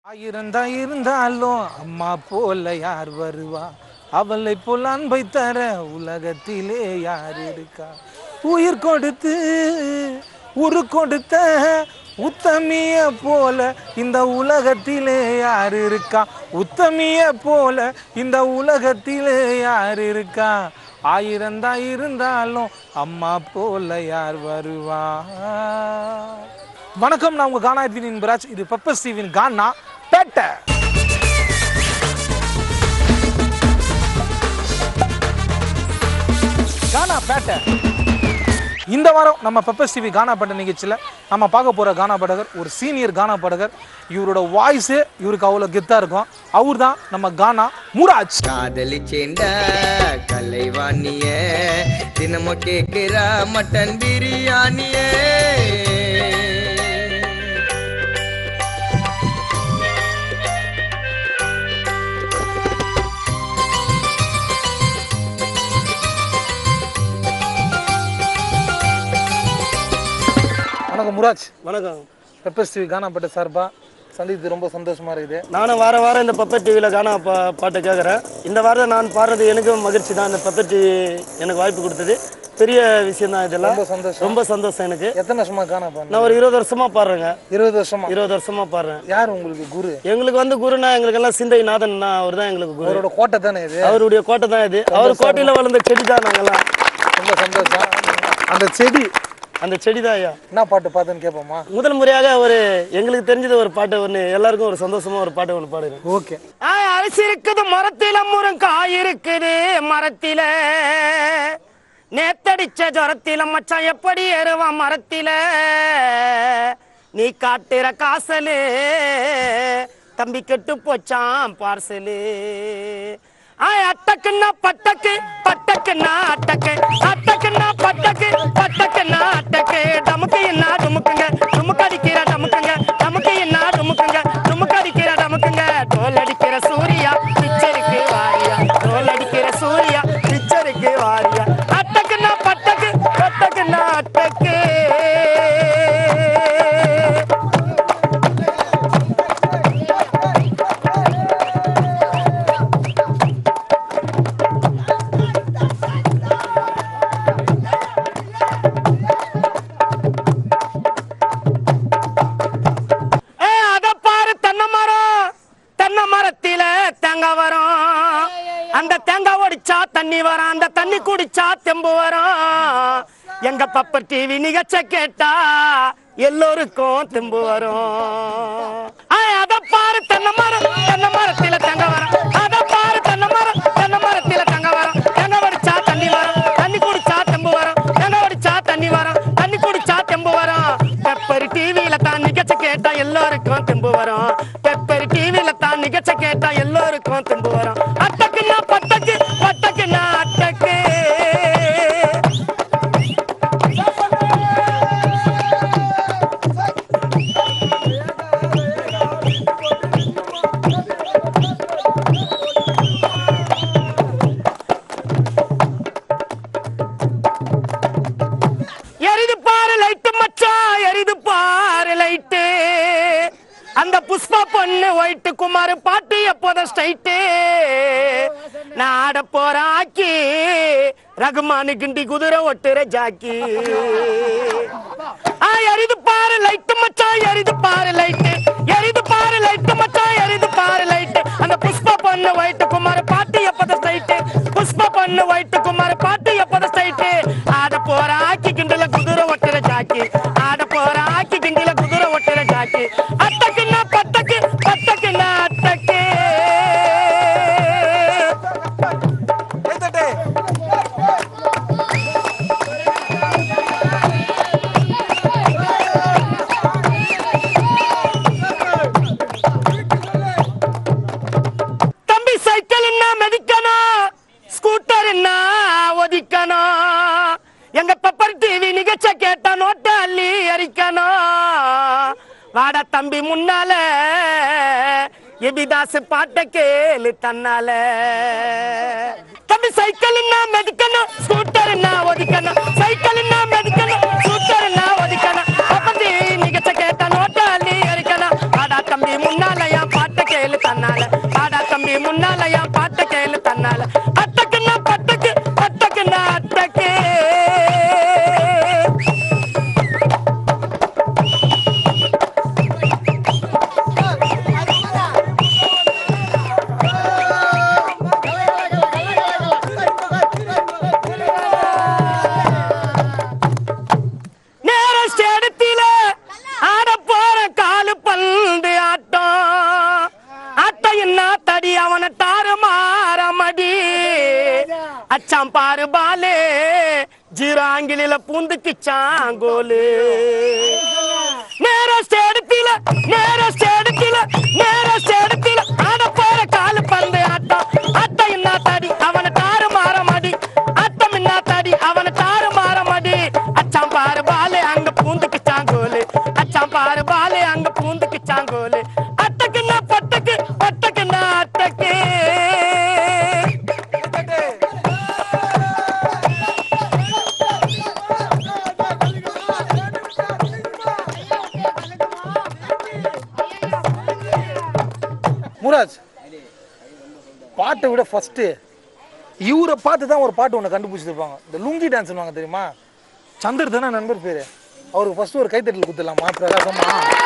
ஆயிரந்தா இருந்தாலும் அம்மா போல யார் வருவா அவளை போல் அன்பை தர உலகத்திலே யார் இருக்கா உயிர் கொடுத்து உரு கொடுத்த உத்தமிய போல இந்த உலகத்திலே யார் இருக்கா உத்தமிய போல இந்த உலகத்திலே யார் இருக்கா ஆயிரந்தா இருந்தாலும் அம்மா போல யார் வருவா வணக்கம் நான் உங்க கானா எட்வின் பிராஜ் இது பெப்பர் ஸ்டீவின் கானா பேட்டை கானா பேட்டை இந்த வாரம் நம்ம பெப்பர் டிவி கானா பாட்ட நிகழ்ச்சியில் நம்ம பார்க்க போகிற கானா பாடகர் ஒரு சீனியர் கானா பாடகர் இவரோட வாய்ஸு இவருக்கு அவ்வளோ கெத்தாக இருக்கும் அவர் தான் நம்ம கானா முராஜ் காதலிச்சேண்ட கலைவாணிய தினமும் கேட்கிற மட்டன் பிரியாணிய வணக்கம் முராஜ் வணக்கம் பெப்பர் டிவி கானா பாட்ட சார்பா சந்தித்து ரொம்ப சந்தோஷமா இருக்குது நானும் வார வாரம் இந்த பப்பர் டிவியில் கானா பா பாட்டை கேட்குறேன் இந்த வாரம் நான் பாடுறது எனக்கும் மகிழ்ச்சி தான் இந்த பப்பர் டிவி எனக்கு வாய்ப்பு கொடுத்தது பெரிய விஷயம் தான் இதெல்லாம் ரொம்ப சந்தோஷம் ரொம்ப சந்தோஷம் எனக்கு எத்தனை வருஷமா கானா பாடுங்க நான் ஒரு இருபது வருஷமா பாடுறேங்க இருபது வருஷமா இருபது வருஷமா பாடுறேன் யார் உங்களுக்கு குரு எங்களுக்கு வந்து குருனா எங்களுக்கு எல்லாம் சிந்தை நாதன்னா அவர் தான் எங்களுக்கு குரு அவரோட கோட்டை தானே இது அவருடைய கோட்டை தான் இது அவர் கோட்டையில் வளர்ந்த செடி தான் நாங்கெல்லாம் ரொம்ப சந்தோஷம் அந்த செடி அந்த செடி தான் ஐயா என்ன பாட்டு பார்த்துன்னு கேட்போமா முதல் முறையாக ஒரு எங்களுக்கு தெரிஞ்சது ஒரு பாட்டு ஒன்று எல்லாருக்கும் ஒரு சந்தோஷமா ஒரு பாட்டு ஒன்று பாடுறேன் ஓகே அரிசி இருக்குது மரத்தில முருங்காய் இருக்குது மரத்தில நேத்தடிச்ச ஜொரத்தில மச்சான் எப்படி ஏறுவான் மரத்தில நீ காட்டுற காசலு தம்பி கெட்டு போச்சான் பார்சலு ஆய் அட்டக்குன்னா பட்டக்கு பட்டக்குன்னா அட்டக்கு அட்டக்குன்னா பட்டக்கு பட்டக்குன்னா அட்டக்கு டமுக்கு என்ன டுமுக்குங்க டுமுக்கு அடிக்கிற டமுக்குங்க டமுக்கு என்ன டுமுக்குங்க டுமுக்கு அடிக்கிற டமுக்குங்க டோல் அடிக்கிற சூர்யா பிச்சருக்கு வாரியா டோல் அடிக்கிற சூர்யா பிச்சருக்கு வாரியா அட்டக்குன்னா பட்டக்கு பட்டக்குன்னா அட்டக்கு ஏ அத பாரு தென்னை மரம் தென்னை மரத்தில தேங்காய் வரும் அந்த தேங்காய் ஒடிச்சா தண்ணி வரும் அந்த தண்ணி குடிச்சா தெம்பு வரும் எங்க பப்பர் டிவி நிகழ்ச்ச கேட்டா எல்லோருக்கும் தெம்பு வரும் ஏய், அத பாரு தென்னை மரம் தென்னை மரத்தில தேங்காய் வரும் அத பாரு தென்னை மரம் தென்னை மரத்தில தேங்காய் வரும் தேங்காய் ஒடிச்சா தண்ணி வரும் தண்ணி குடிச்சா தெம்பு வரும் தேங்காய் ஒடிச்சா தண்ணி வரும் தண்ணி குடிச்சா தெம்பு வரும் பெப்பர் டிவியில தான் நிகழ்ச்சி கேட்டா எல்லோருக்கும் தெம்பு வரும் பெப்பர் டிவியில தான் நிகழ்ச்சி கேட்டா எல்லோருக்கும் தெம்பு வரும் அட்டக்குன்னா பட்டக்கு பட்டக்குன்னா அட்டக்கு எரிது பாரு லைட்டு மச்சான் எரிது பாரு லைட்டு அந்த புஷ்பா பொண்ணு ஒயிட்டு குமார் பாட்டு எப்போதும் ஸ்ட்ரைட்டு நான் ஆட போற ஆக்கி ரகுமானு கிண்டி குதிரை ஒட்டுற ஜாக்கி ஆ எரிது பாரு லைட்டு மச்சான் எரிது பாரு லைட்டு எரிது பாரு லைட்டு மச்சான் எரிது பாரு லைட்டு அந்த புஷ்பா பொண்ணு ஒயிட்டு குமார் பாட்டு எப்போதும் ஸ்ட்ரைட்டு புஷ்பா பொண்ணு ஒயிட்டு குமார் பாட்டு எப்போதும் ஸ்ட்ரைட்டு ஆட போற ஆக்கி கிண்டல குதிரை ஒட்டுற ஜாக்கி ஆட போற ஆக்கி கிண்டல குதிரை ஒட்டுற ஜாக்கி அட்டக்குன்னா பட்டக்கு பட்டக்குன்னா அட்டக்கு தம்பி சைக்கிள் என்ன மெதிக்கணும் ஸ்கூட்டர் என்ன ஒதிக்கணும் எங்க பெப்பர் டிவி நிகழ்ச்ச கேட்ட நோட்ட அள்ளி எரிக்கணும் வாடா தம்பி முன்னால எபிதாஸ் பாட்ட கேளு தன்னால தம்பி சைக்கிள் என்ன மெதிக்கணும் ஸ்கூட்டர் என்ன ஒதிக்கணும் சைக்கிள் என்ன மெதிக்கணும் ஸ்கூட்டர் என்ன ஒதிக்கணும் பெப்பர் டிவி நிகழ்ச்ச கேட்ட நோட்ட அள்ளி எரிக்கணும் வாடா தம்பி முன்னால என் பாட்ட அச்சாம் பாரு பாலே ஜீராங்கிலில பூந்துக்குச்சான் கோலு நேர ஸ்டேடுத்தில நேர ஸ்டேடுத்தில நேர ஸ்டேடுத்தில ஆட போற காலு பந்து ஆட்டம் அட்டை இன்னா தடி அவன தாறு மாறமடி அட்டம் இன்னா தடி அவன தாறு மாறமடி அச்சாம் பாரு பாலே அங்க பூந்துக்குச்சான் கோலு அச்சாம் பாரு பாலே அங்க பூந்துக்குச்சான் கோலு அட்டக்குன்னா பட்டக்கு பட்டக்குன்னா அட்டக்கு முராஜ் பாட்டை விட ஃபர்ஸ்ட் இவரை பார்த்து தான் ஒரு பாட்டு ஒன்று கண்டுபிடிச்சிருப்பாங்க இந்த லுங்கி டான்ஸ் வாங்க தெரியுமா சந்தர் தானே நண்பர் பேரு அவருக்கு ஃபர்ஸ்ட் ஒரு கைத்தட்டல் குத்துலாமா பிரகாசமா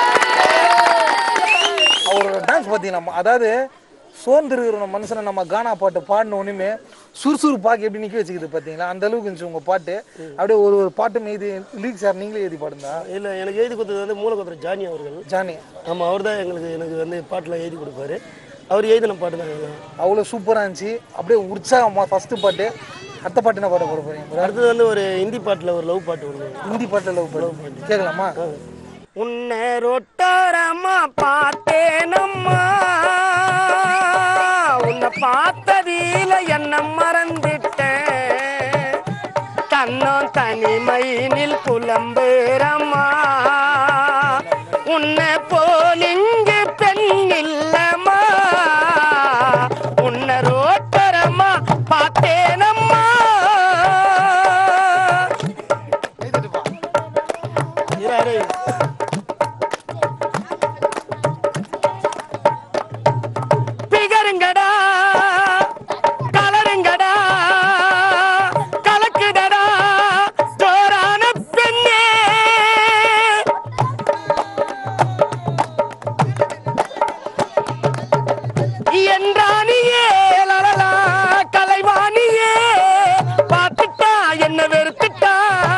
அவரோட டான்ஸ் பார்த்தீங்களா அதாவது சோர்ந்திருக்கிற மனுஷனை நம்ம கானா பாட்டு பாடின ஒன்றுமே சுறுசுறுப்பாக்கி எப்படி நிற்க வச்சுக்குது பார்த்தீங்களா அந்த அளவுக்கு இருந்துச்சு உங்கள் பாட்டு அப்படியே ஒரு ஒரு பாட்டும் எழுதி லீக் சார் நீங்களே எழுதி பாடுந்தா இல்லை எனக்கு எழுதி கொடுத்தது வந்து மூலக்கொத்தர் ஜானி அவர்கள் ஜானி ஆமாம் அவர் தான் எங்களுக்கு எனக்கு வந்து பாட்டெலாம் எழுதி கொடுப்பாரு அவர் எழுதின பாட்டு தான் எல்லாம். அவ்வளோ சூப்பராக இருந்துச்சு அப்படியே உற்சாகமாக ஃபஸ்ட்டு பாட்டு அடுத்த பாட்டு என்ன பாட போட போறீங்க அடுத்தது வந்து ஒரு ஹிந்தி பாட்டில் ஒரு லவ் பாட்டு ஒன்று ஹிந்தி பாட்டில் லவ் பாட்டு கேட்கலாமா உன்னை ரொட்டாரமா பார்த்தேனம்மா உன்னை பார்த்ததில என்ன மறந்துட்டேன் தன்னம் தனிமையினில் புலம்புறம்மா உன்னை போல் இங்கு பெண் இல்லம்மா உன்னை ரோட்டரமா பார்த்தேனம்மா இராரு பிகருங்கடா கலருங்கடா கலக்குதடா ஜோரான பெண்ணே என்றானியே லலலா கலைவாணியே பார்த்துட்டா என்ன வெறுத்துட்டா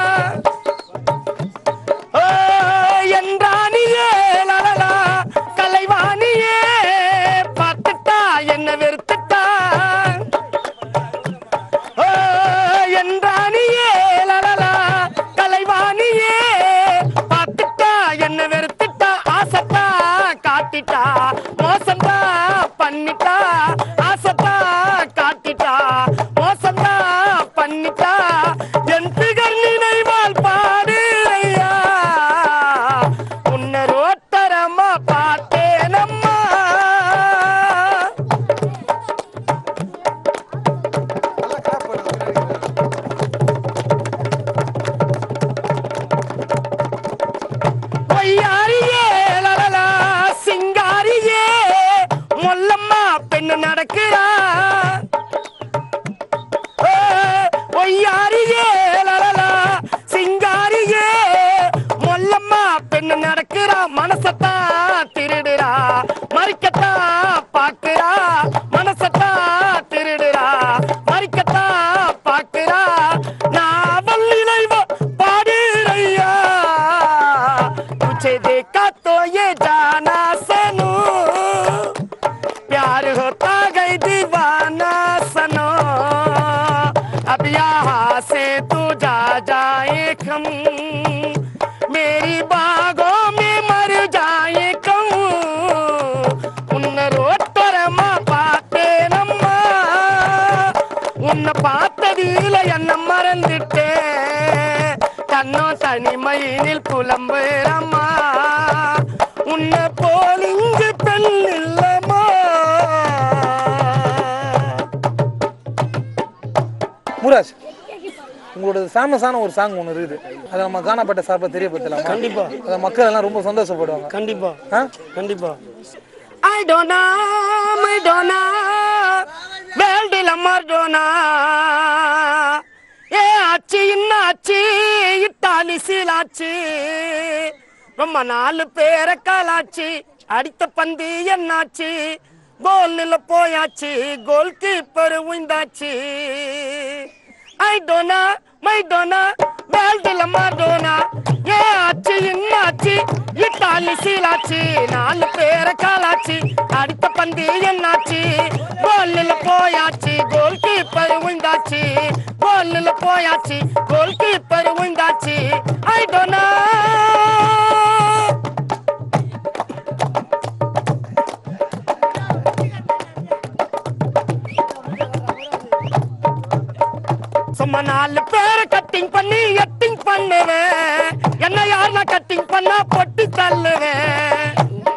ஓ, என்றானியே லலலா கலைவாணியே பார்த்துட்டா என்ன வெறுத்துட்டா ஓ, என்றானியே லலலா கலைவாணியே பார்த்துட்டா என்ன வெறுத்துட்டா ஆசத்தா காட்டிட்டா மோசந்தா பண்ணிட்டா ஆசத்தா காட்டிட்டா மோசந்தா பண்ணிட்டா என் பிகர் நினைவால் பாடு ஐயா உன்னை ரோட்டரமா பார்த்தேனம்மா பொய்யாரியே லலலா சிங்காரியே மொல்லம்மா பெண்ணு நடக்கிறா ஏ, பொய்யாரியே லலலா சிங்காரியே மொல்லம்மா பெண்ணு நடக்கிறா மனசத்தா திருடுறா மறிக்கத்தா பாக்குறா மனசத்தா திருடுறா மறிக்கத்தா பாக்குறா நாவல் நினைவ பாடுறையா तुझे देखा तो ये जाना सनू प्यार होता गई दीवाना सनो अब यहाँ से तू जा जाए कम मेरी बागों में मर जाए कम உன்னை ரோட்டரமா பார்த்தேனம்மா உன்னை பார்த்ததில என்ன மறந்துட்டேன் தன்னோ தனிமையினில் புலம்புறம்மா உன்னை போல் இங்கு பெண் இல்லம்மா முராஜ் உங்களோட ஃபேமஸான ஒரு சாங் ஒன்று இருக்குது அதை நம்ம காணப்பட்ட சார்பாக தெரியப்படுத்தலாம் கண்டிப்பா. அதை மக்கள் எல்லாம் ரொம்ப சந்தோஷப்படுவாங்க கண்டிப்பா ஆ கண்டிப்பா I don't know, I don't know, வேல்டில மார்டோனா ஏ ஆச்சி இன்னாச்சி இட்டாலி சீலாச்சி ரொம்ப நாலு பேரை காலாச்சி அடித்த பந்தி என்னாச்சு கோல்ல போயாச்சு கோல் கீப்பர் உய்ந்தாச்சு ஐ டோனா மை டோனா வேல்டில மார்டோனா ஏ ஆச்சி இன்னாச்சி இட்டாலி சீலாச்சி நாலு பேரை காலாச்சி அடித்த பந்தி என்னாச்சு கோல்ல போயாச்சு கோல் கீப்பர் கீப்பர் விழுந்தாச்சு கோல்ல போயாச்சு கோல் கீப்பர் விழுந்தாச்சு ஐ டோன்ட் நோ சும்மா நாலு பேரை கட்டிங் பண்ணி எட்டிங் பண்ணுவேன் என்ன யாருன்னா கட்டிங் பண்ணா பொட்டி தள்ளுவேன்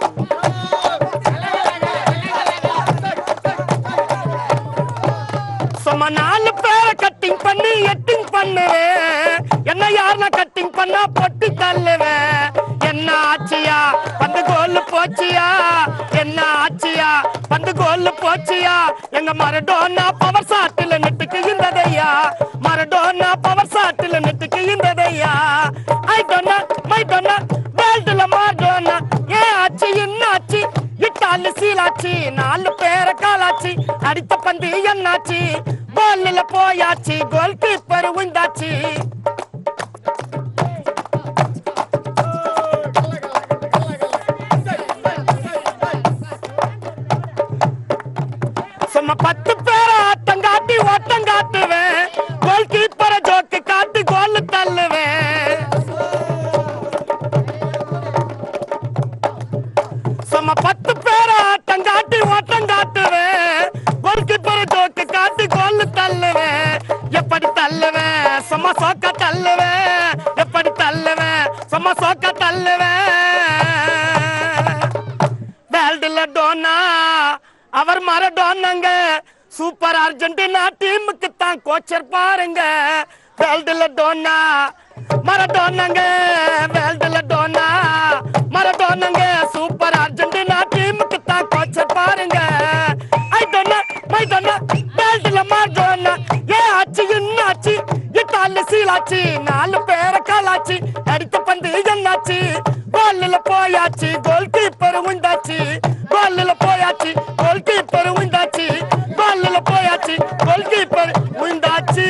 சும்மா நாலு பேரை கட்டிங் பண்ணி எட்டிங் பண்ணுவேன் என்ன யாருன்னா கட்டிங் பண்ணா பொட்டி தள்ளுவேன் என்ன ஆச்சியா பந்து கோல் போச்சியா என்ன ஆச்சியா பந்து கோல் போச்சியா எங்க மரடோனா பவர் சாட்டில் நெட்டுக்கு இருந்ததையா மரடோனா பவர் சாட்டில் நெட்டுக்கு இருந்ததையா ஐ டோன்னா மை டோன்னா வேல்டுல மாடோனா ஏன் ஆச்சு என்ன ஆச்சு இட்டாலு சீலாச்சு நாலு பேரை காலாச்சு அடித்த பந்து என்னாச்சு கோல்ல போயாச்சு கோல் கீப்பர் விழுந்தாச்சு சும்மா பத்து பேரை ஆட்டம் காட்டி ஓட்டம் காட்டுவேன் கோல் கீப்பரை ஜோக்கு காட்டி கோல் தள்ளுவேன் சும்மா பத்து பேரை ஆட்டம் காட்டி ஓட்டம் காட்டுவேன் கோல் கீப்பரை ஜோக்கு காட்டி கோல் தள்ளுவேன் எப்படி தள்ளுவேன் சும்மா சோக்க தள்ளுவேன் எப்படி தள்ளுவேன் சும்மா சோக்க தள்ளுவேன் வேல்டுல டோனா அவர் மரடோனாங்க சூப்பர் அர்ஜென்டினா டீமுக்கு தான் கோச்சர் பாருங்க வேல்டுல டோனா மரடோனாங்க வேல்டுல டோனா மரடோனாங்க சூப்பர் அர்ஜென்டினா டீமுக்கு தான் கோச்சர் பாருங்க ஐ டோனா மை டோனா வேல்டுல மரடோனா ஏ ஆச்சு என்ன ஆச்சு இட்டாலு சீலாச்சு நாலு பேரை காலாச்சு அடித்த பந்து என்னாச்சு கோல்ல போயாச்சு கோல் கீப்பர் உண்டாச்சு கோல்ல போயாச்சு கோல் கீப்பர் உண்டாச்சு கோல்ல போயாச்சு கோல் கீப்பர் உண்டாச்சு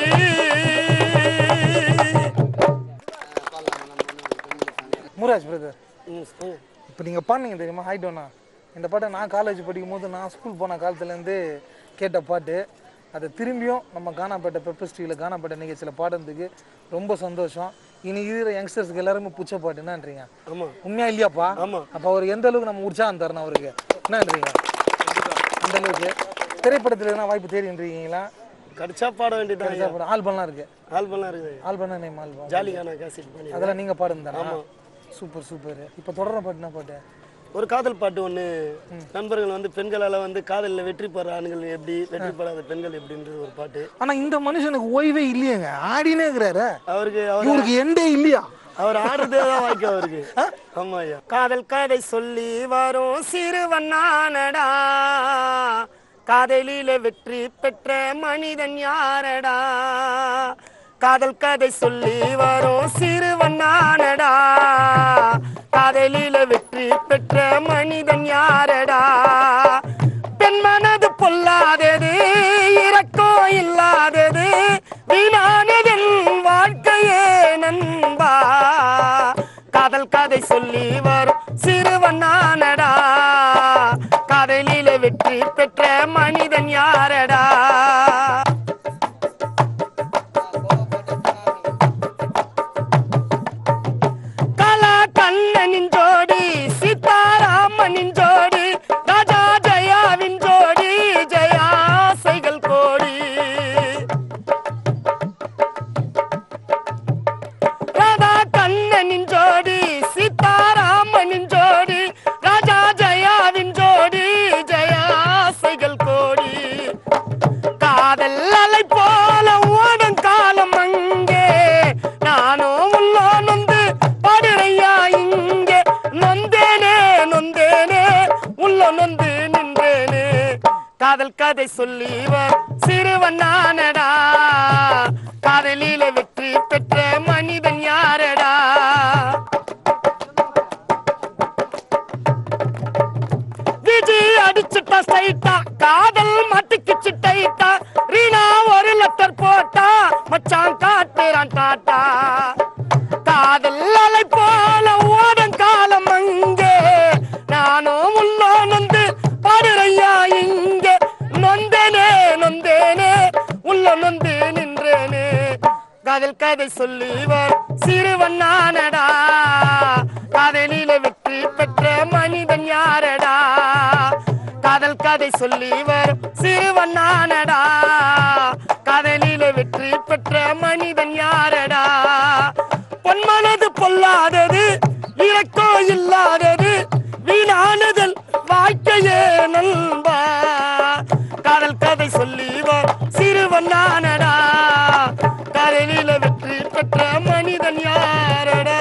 முராஜ் பிரதர் ம் சொல்லுங்க இப்போ நீங்கள் பாடுனீங்க தெரியுமா ஹைடோனா இந்த பாட்டை நான் காலேஜ் படிக்கும் போது நான் ஸ்கூல் போன காலத்துலேருந்து கேட்ட பாட்டு அதை திரும்பியும் நம்ம கானாப்பேட்டை பெப்பர் ஸ்டீவில் கானாப்பேட்டை நிகழ்ச்சியில் பாடுறதுக்கு ரொம்ப சந்தோஷம் இனி இருக்கிற யங்ஸ்டர்ஸ்க்கு எல்லாருமே புச்ச பாட்டு என்னன்றீங்க ஆமாம் உண்மையா இல்லையாப்பா ஆமா. அப்போ அவர் எந்த அளவுக்கு நம்ம உற்சாகம் தரணும் அவருக்கு என்னன்றீங்க அந்த அளவுக்கு திரைப்படத்தில் எதனா வாய்ப்பு தேடின்றீங்களா கடிச்சா பாட வேண்டியதான் ஆல்பம்லாம் இருக்கு ஆல்பம்லாம் இருக்குது ஆல்பம்னா நேம் ஆல்பம் ஜாலிகான கேசட் பண்ணி அதெல்லாம் நீங்கள் பாடுங்க தானே சூப்பர் சூப்பர் இப்போ தொடர பாட்டு என்ன பாட்டு ஒரு காதல் பாட்டு ஒன்று நண்பர்கள் வந்து பெண்களால் வந்து காதலில் வெற்றி பெற ஆண்கள் எப்படி வெற்றி பெறாத பெண்கள் எப்படின்றது ஒரு பாட்டு ஆனா இந்த மனுஷனுக்கு ஓய்வே இல்லையேங்க ஆடினே இருக்கிறாரு அவருக்கு அவர் இவருக்கு எண்டே இல்லையா அவர் ஆடுறதே தான் வாய்க்கு அவருக்கு ஆமா ஐயா காதல் கதை சொல்லி வரும் சிறுவண்ணானடா காதலில வெற்றி பெற்ற மனிதன் யாரடா காதல் கதை சொல்லி வரும் சிறுவண்ணானடா காதலில வெற்றி பெற்ற மனிதன் யாரடா பெண் மனது பொல்லாதது இரக்கம் இல்லாதது வீணானதன் வாழ்க்கையே நண்பா காதல் கதை சொல்லி வரும் சிறுவண்ணானடா காதலில வெற்றி பெற்ற மனிதன் யாரடா கலா கண்ணனின் ஜோடி சீதாராமனின் ஜோடி ராஜா ஜெயாவின் ஜோடி ஜெயாசைகள் கோடி ராதா கண்ணனின் ஜோடி சீதாராமனின் ஜோடி ராஜா ஜெயாவின் ஜோடி ஜெயாசைகள் கோடி காதல் அலை போல ஓடும் காலம் அங்கே நானும் உள்ளோ நொந்து பாடுறையா இங்கே நொந்தேனே நொந்தேனே உள்ள நொந்து நின்றேனே காதல் கதை சொல்லி வரும் சிறுவன் நானடா காதலில வெற்றி பெற்ற மனிதன் யாரடா விஜி அடிச்சுட்டா ஸ்ட்ரைட்டா காதல் மாட்டிக்கிச்சு டைட்டா ரீனா ஒரு லெட்டர் போட்டா மச்சான் காட்டுறான் டாட்டா காதல் அலை போல ஓடும் காலம் அங்கே நானும் உள்ளோ நொந்து பாடுறையா இங்கே நொந்தேனே நொந்தேனே கதை சொல்லி வரும் சிறுவன் நானடா காதலில வெற்றி பெற்ற மனிதன் யாரடா காதல் கதை சொல்லி வரும் சிறுவன் நானடா காதலில வெற்றி பெற்ற மனிதன் யாரடா பொன்மனது பொல்லாதது இறக்கோ இல்லாதது வீணானதல் வாழ்க்கையே நண்பா காதல் கதை சொல்லி வரும் சிறுவன் நானடா காதலில வெற்றி பெற்ற மனிதன் யாரடா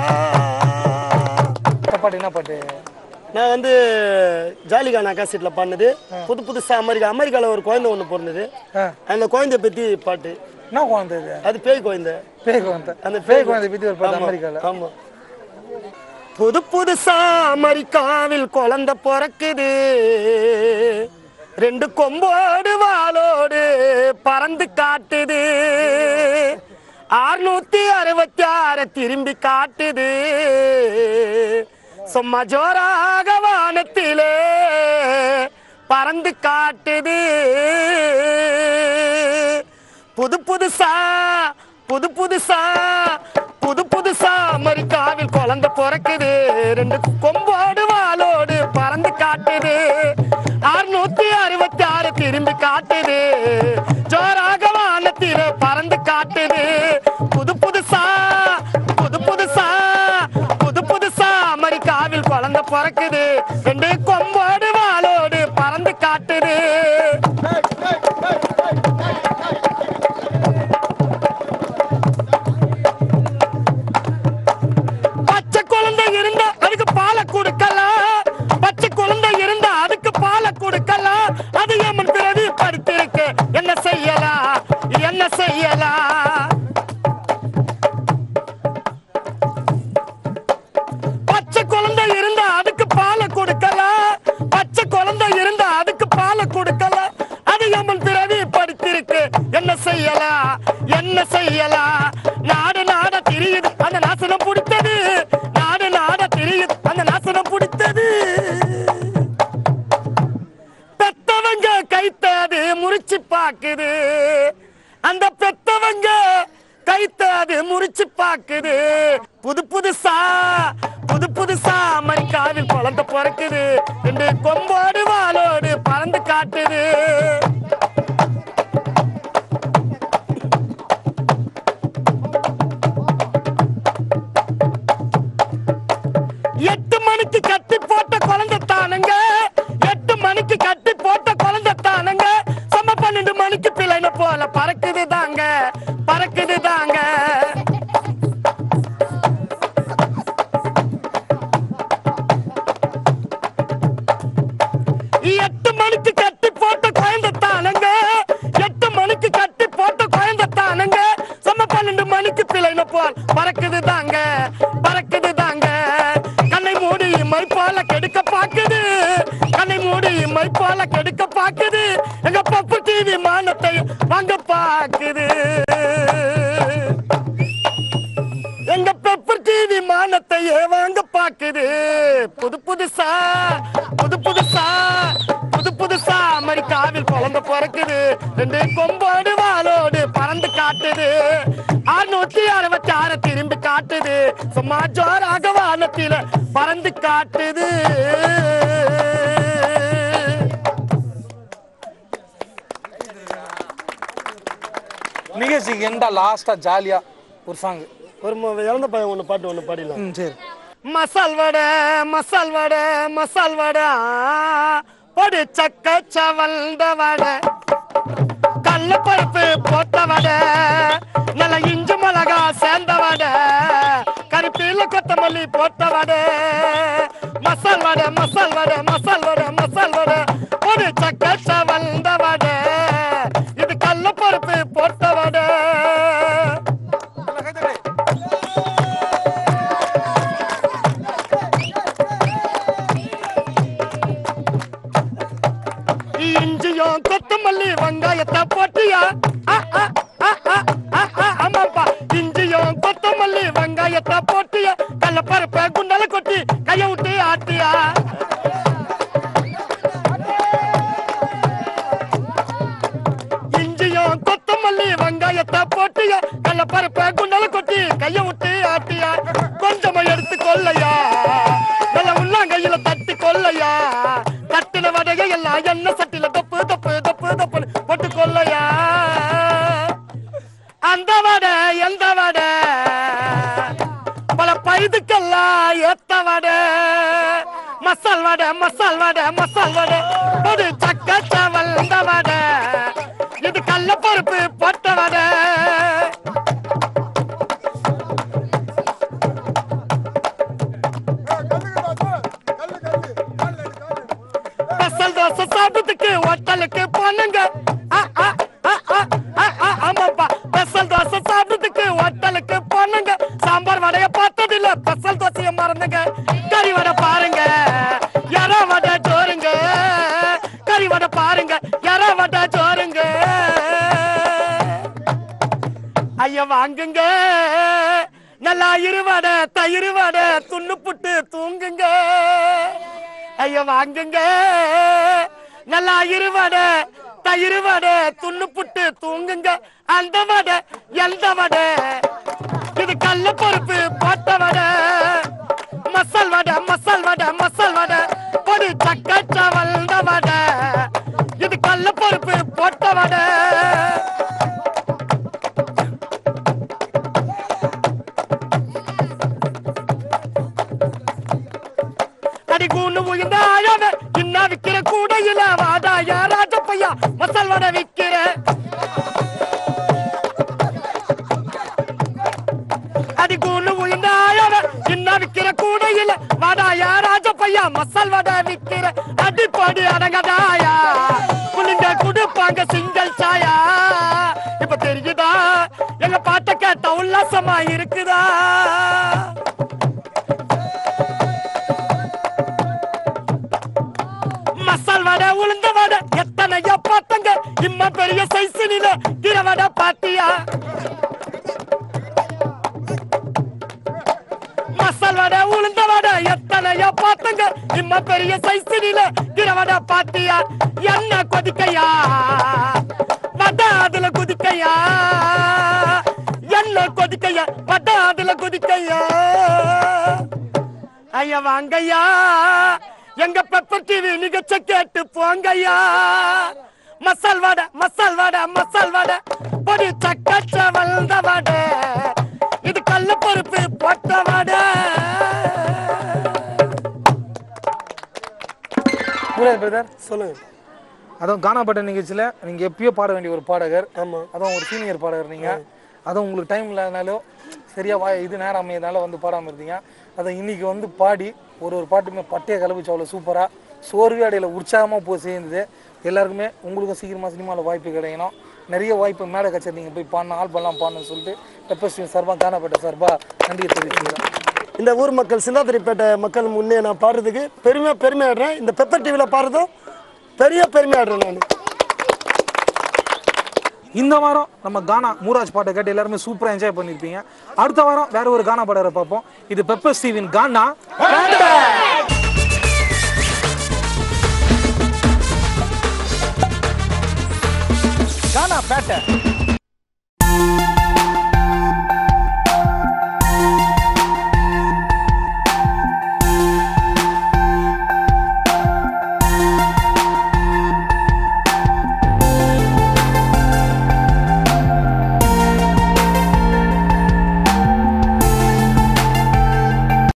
இந்த பாட்டு என்ன பாட்டு நான் வந்து ஜாலிகானா காசெட்ல பாடினது புது புதுசா அமெரிக்கா அமெரிக்கால ஒரு குழந்தை ஒண்ணு பிறந்தது ஆ. அந்த குழந்தைய பத்தி பாட்டு என்ன குழந்தை இது அது பேய் குழந்தை பேய் குழந்தை அந்த அந்த பேய் குழந்தை பத்தி ஒரு பாட்டு ஆமா, அமெரிக்கால ஆமா புது புதுசா அமெரிக்காவில் குழந்தை பிறக்குது ரெண்டு கொம்போடு வாளோடு பறந்து காட்டுது அறுநூத்தி அறுபத்தி ஆறு திரும்பி காட்டுது சும்மா ஜோராக வானத்திலே பறந்து காட்டுது புது புதுசா புது புதுசா புது புதுசா அமெரிக்காவில் குழந்தை பிறக்குது ரெண்டு கொம்போடு வாளோடு பறந்து காட்டுது அறுநூத்தி அறுபத்தி ஆறு திரும்பி காட்டுது ஜோராக வானத்தில பறந்து காட்டுது புது புதுசா புது புதுசா புது புதுசா அமெரிக்காவில் குழந்தை பிறக்குது ரெண்டு கொம்போடு வாளோடு பறந்து காட்டுது பச்சை குழந்தை இருந்தா அதுக்கு பாலை கொடுக்கலாம் பச்சை குழந்தை இருந்தா அதுக்கு பாலை கொடுக்கலாம் அது எம்மன் பிறவி படுத்திருக்கு என்ன செய்யலாம் என்ன செய்யலாம் பச்சை குழந்தை இருந்தா அதுக்கு பாலை கொடுக்கலாம் பச்சை குழந்தை இருந்தா அதுக்கு பாலை கொடுக்கலாம் அது எம்மன் பிறவி படுத்திருக்கு என்ன செய்யலாம் என்ன செய்யலாம் நாடு நாட திரியுது அந்த நாசனம் பிடித்தது நாடு நாட திரியுது அந்த நாசனம் பிடித்தது பெத்தவங்க கைத்தாது முறிச்சு பாக்குது அந்த பெத்தவங்க கைத்தாது முறிச்சு பாக்குது புது புதுசா புது புதுசா அமெரிக்காவில் குழந்தை பிறக்குது ரெண்டு கொம்போடு வாளோடு பறந்து காட்டுது எட்டு மணிக்கு கட்டி போட்ட குழந்தை தானுங்க எட்டு மணிக்கு கட்டி போட்ட குழந்தை தானுங்க சம பன்னெண்டு மணிக்கு பிள்ளைன போல பறக்குது தாங்க பறக்குது தாங்க எட்டு மணிக்கு கட்டி போட்ட குழந்தை தானுங்க எட்டு மணிக்கு கட்டி போட்ட குழந்தை தானுங்க சம பன்னெண்டு மணிக்கு பிள்ளைன போல் பறக்குது தாங்க பறக்குது தாங்க கண்ணை மூடி மைப்பால கெடுக்க பாக்குது கண்ணை மூடி மைப்பால கெடுக்க பாக்குது எங்க பப்பு டிவி மானத்தை வாங்க பாக்குது எங்க பெப்பர் டிவி மானத்தையே வாங்க பாக்குது புது புதுசா புது புதுசா புது புதுசா அமெரிக்காவில் குழந்தை பிறக்குது ரெண்டு கொம்போடு வாளோடு பறந்து காட்டுது அறுநூத்தி அறுபத்தி ஆறு திரும்பி காட்டுது சும்மா ஜோராக வானத்தில பறந்து காட்டுது நிகழ்ச்சிக்கு எண்டா லாஸ்டா ஜாலியா ஒரு சாங் ஒரு ம- இறந்த பையன் ஒண்ணு பாட்டு ஒண்ணு பாடிடலாம் ம் சரி மசால் வடை மசால் வடை மசால் வடை பொடி சக்க சவல்ந்த வடை கடலப்பருப்பு போட்ட வடை நல்ல இஞ்சி மிளகா சேர்ந்த வடை கருப்பில கொத்தமல்லி போட்ட வடை மசால் வடை மசால் வடை மசால் வடை மசால் வடை பொடி சக்க சவல்ந்த வடை இது கடலப்பருப்பு போட்ட வடை இஞ்சியும் கொத்தமல்லி வெங்காயத்தை போட்டியா ஆ, ஆ, ஆ, ஆ, ஆ, ஆ, ஆமாப்பா இஞ்சியும் கொத்தமல்லி வெங்காயத்தை போட்டியா கடலப்பருப்பை குண்டல கொட்டி கைய விட்டு ஆட்டியா இஞ்சியும் கொத்தமல்லி வெங்காயத்தை போட்டியா கடல பருப்ப குண்டல கொட்டி கைய விட்டு ஆட்டியா கொஞ்சமா எடுத்து கொள்ளையா நல்ல உள்ளாங்கையில தட்டி கொள்ளையா தட்டின வடையை எல்லாம் எண்ணெய் சட்டில தப்பு தப்பு தப்பு தப்புன்னு போட்டு கொள்ளையா அந்த வடை எந்த வடை பல பைதுக்கெல்லாம் ஏத்த வடை மசால் வடை மசால் வடை மசால் வடை ஒரு சக்கச்சவல் இந்த வடை இது கடலப்பருப்பு போட்ட வடை ஸ்பெஷல் தோசை சாப்பிட்டதுக்கு ஹோட்டலுக்கு போனுங்க ஆ, ஆ, ஆ, ஆ, ஆ, ஆ, ஆமாப்பா ஸ்பெஷல் தோசை சாப்பிட்டதுக்கு ஹோட்டலுக்கு போனுங்க சாம்பார் வடைய பார்த்ததில்ல ஸ்பெஷல் தோசைய மறந்துங்க கறி வடை பாருங்க எற வடை சோறுங்க கறி வடை பாருங்க எற வடை சோறுங்க ஐயா வாங்குங்க நல்லா இருவடை தயிர் வடை துண்ணு புட்டு தூங்குங்க ஐயா வாங்குங்க நல்லா இருவடை தயிர் வடை துண்ணு புட்டு தூங்குங்க அந்த வடை எந்த வடை இது கல்ல பருப்பு போட்ட வடை மசால் வடை மசால் வடை மசால் வடை பொடி சக்கச்சா வந்த வடை இது கல்ல பருப்பு போட்ட வடை அடி கூண்டு உயிர்ந்த ஆழவ இன்னா விக்கிற கூடையில வாடாயா ராஜப்பையா மசால் வடை விக்கிற அடி கூண்டு உயிர்ந்த ஆழவ இன்னா விக்கிற கூடையில வாடாயா ராஜப்பையா மசால் வடை விக்கிற அடிப்பாடி அடங்கதாயா குளிங்க குடுப்பாங்க சிங்கல் சாயா இப்ப தெரியுதா எங்க பாட்ட கேட்ட உல்லாசமா இருக்குதா மசால் வடை உளுந்த வடை எத்தனையா பார்த்தங்க இம்மா பெரிய சைஸ் நில கீரை வடை பாத்தியா மசால் வடை உளுந்த வடை எத்தனையா பார்த்தங்க இம்மா பெரிய சைஸ் நில கீரை வடை பாத்தியா என்ன கொதிக்கையா வடை அதுல குதிக்கையா என்ன கொதிக்கையா வடை அதுல குதிக்கையா ஐயா வாங்கய்யா எங்க பெப்பர் டிவி நிகழ்ச்சி கேட்டு போங்கய்யா மசால் வடை மசால் வடை மசால் வடை பொடி சக்கச்ச வந்த வடை இது கல்ல பருப்பு போட்ட வடை முருகன் பிரதர் சொல்லுங்க அதுவும் கானாப்பட்ட நிகழ்ச்சியில் நீங்கள் எப்பயோ பாட வேண்டிய ஒரு பாடகர் ஆமா அதுவும் ஒரு சீனியர் பாடகர் நீங்கள் அதுவும் உங்களுக்கு டைம் இல்லாதனாலும் சரியா வாய் இது நேரம் அமையதுனால வந்து பாடாமல் இருந்தீங்க அதை இன்னைக்கு வந்து பாடி ஒரு ஒரு பாட்டுமே பட்டையை கலப்பிச்சு அவ்வளோ சூப்பராக சோர்வே அடையில உற்சாகமாக போய் சேர்ந்தது எல்லாருக்குமே உங்களுக்கும் சீக்கிரமாக சினிமாவில் வாய்ப்பு கிடைக்கணும் நிறைய வாய்ப்பு மேடை கச்சேரி நீங்கள் போய் பாடணும் ஆல்பம்லாம் பாடணும்னு சொல்லிட்டு பெப்பர் சார்பாக காணப்பட்ட சார்பாக நன்றியை தெரிவிச்சுக்கிறேன் இந்த ஊர் மக்கள் சிந்தாதிரிப்பேட்டை மக்கள் முன்னே நான் பாடுறதுக்கு பெருமையாக பெருமையாடுறேன் இந்த பெப்பர் டிவியில் பாடுறதும் பெரிய பெருமையாடுறேன் நான் இந்த வாரம் நம்ம கானா மூராஜ் பாட்டை கேட்டு எல்லாருமே சூப்பராக என்ஜாய் பண்ணியிருப்பீங்க அடுத்த வாரம் வேற ஒரு கானா பாடகரை பார்ப்போம் இது பெப்பர் ஸ்டீவின் கானா கானா பேட்டை